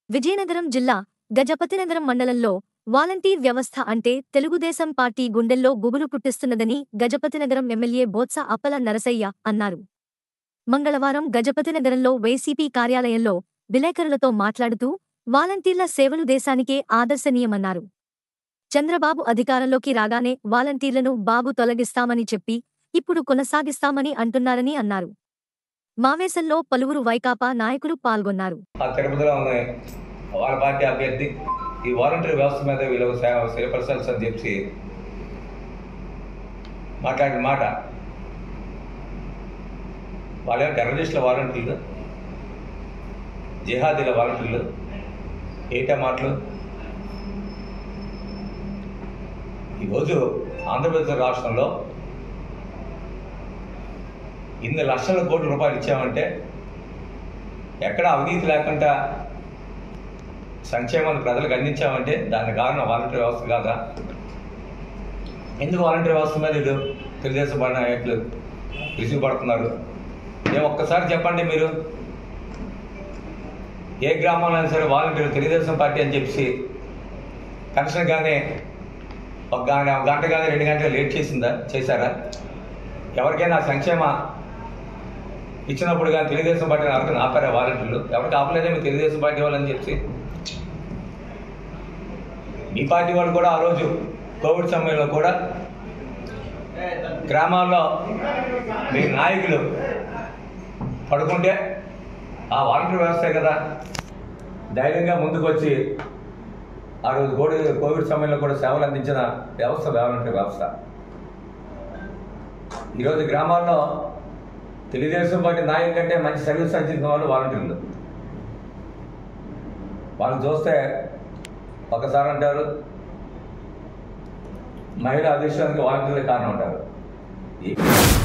విజయనగరం జిల్లా గజపతినగరం మండలంలో వాలంటీర్ వ్యవస్థ అంటే తెలుగుదేశం పార్టీ గుండెల్లో గుబులు పుట్టిస్తున్నదని గజపతినగరం ఎమ్మెల్యే బోత్స అప్పల నరసయ్య అన్నారు మంగళవారం గజపతినగరంలో వైసీపీ కార్యాలయంలో విలేకరులతో మాట్లాడుతూ వాలంటీర్ల సేవలు దేశానికే ఆదర్శనీయమన్నారు చంద్రబాబు అధికారంలోకి రాగానే వాలంటీర్లను బాబు తొలగిస్తామని చెప్పి ఇప్పుడు కొనసాగిస్తామని అంటున్నారని అన్నారు మావేశంలో పలువురు వైకాపా నాయకులు పాల్గొన్నారు ఆ తిరుపతిలో ఉన్నాయి వాళ్ళ పార్టీ అభ్యర్థి ఈ వాలంటీర్ వ్యవస్థ మీద వీళ్ళు సేపర్సన్స్ అని చెప్పి మాట్లాడిన మాట వాళ్ళే టెర్రరిస్టుల వాలంటీర్లు జిహాదీల వాలంటీర్లు ఏటా మాటలు ఈరోజు ఆంధ్రప్రదేశ్ రాష్ట్రంలో ఇన్ని లక్షల కోట్ల రూపాయలు ఇచ్చామంటే ఎక్కడ అవినీతి లేకుండా సంక్షేమాన్ని ప్రజలకు అందించామంటే దానికి కారణం వాలంటీర్ వ్యవస్థ కాదా ఎందుకు వాలంటీర్ వ్యవస్థ మీద వీళ్ళు తెలుగుదేశం పడిన నాయకులు విసుగుపడుతున్నారు నేను ఒక్కసారి చెప్పండి మీరు ఏ గ్రామంలో అయినా సరే వాలంటీర్ తెలుగుదేశం పార్టీ అని చెప్పి కనెక్షన్ కానీ ఒక గంట ఒక గంట కానీ రెండు గంటలు లేట్ చేసిందా చేశారా ఎవరికైనా సంక్షేమ ఇచ్చినప్పుడు కానీ తెలుగుదేశం పార్టీ ఎవరికి ఆపారా వాలంటీర్లు ఎవరికి ఆపలేదే మీ తెలుగుదేశం పార్టీ వాళ్ళని చెప్పి మీ పార్టీ వాళ్ళు కూడా ఆ రోజు కోవిడ్ సమయంలో కూడా గ్రామాల్లో మీ నాయకులు పడుకుంటే ఆ వాలంటీర్ వ్యవస్థే కదా ధైర్యంగా ముందుకు వచ్చి ఆ రోజు కోవిడ్ కోవిడ్ సమయంలో కూడా సేవలు అందించిన వ్యవస్థ వాలంటీర్ వ్యవస్థ ఈరోజు గ్రామాల్లో తెలుగుదేశం పార్టీ నాయకుల కంటే మంచి సర్వీస్ అందించిన వాళ్ళు వాలంటీర్లు వాళ్ళు చూస్తే ఒకసారి అంటారు మహిళా అదృష్టానికి వాలంటీర్లే కారణం అంటారు ఈ-